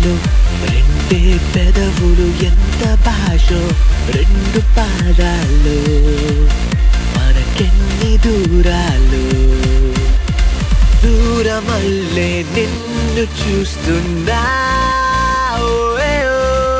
కలలు రెండే పెదవులు ఎంత భాషో రెండు పాదాలు మనకెన్ని దూరాలు దూరమల్లే నిన్ను చూస్తున్నా ఓయ్ ఓ.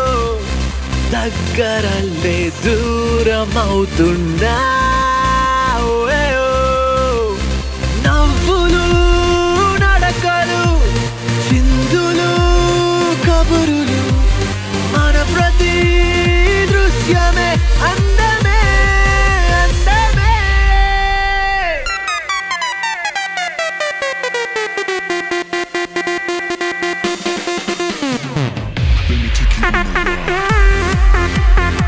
దగ్గరల్లే దూరమవుతున్నా ఓయ్ ఓ. నవ్వులు నడకలు చిందులు కబురులు మన ప్రతి దృశ్యమే అందమే అందమే Let me take you on a ride.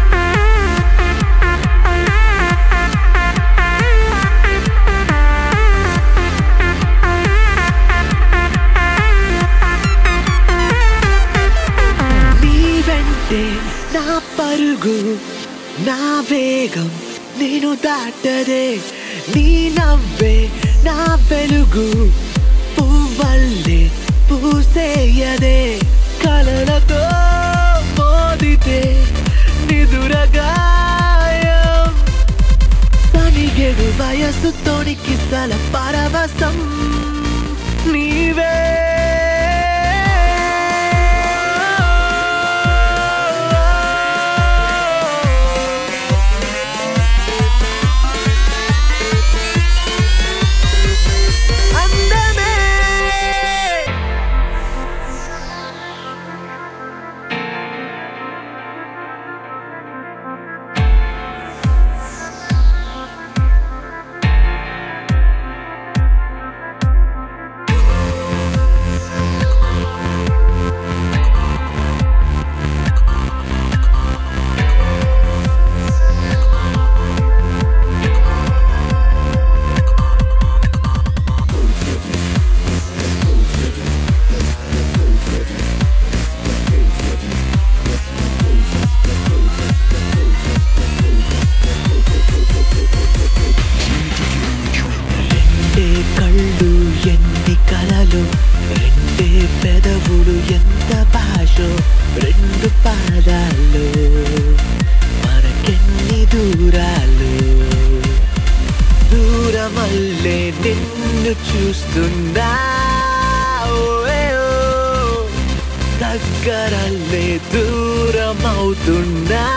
నీ వెంటే నా పరుగు నా వేగం నేను దాటదే నీ నవ్వే నా వెలుగు పువ్వల్లే పూసేయదే కలలతో మోదితే నిదురగాయం తనిగెడు వయసు తోనికి సల పరవశం నీవే అందమే రెండే కళ్ళు ఎన్ని కలలు రెండే పెదవులు ఎంత భాషో రెండు పాదాలు మనకెన్ని దూరాలు దూరమల్లే నిన్ను చూస్తున్నా ఓయ్ ఓ. దగ్గరల్లే దూరమవుతున్నా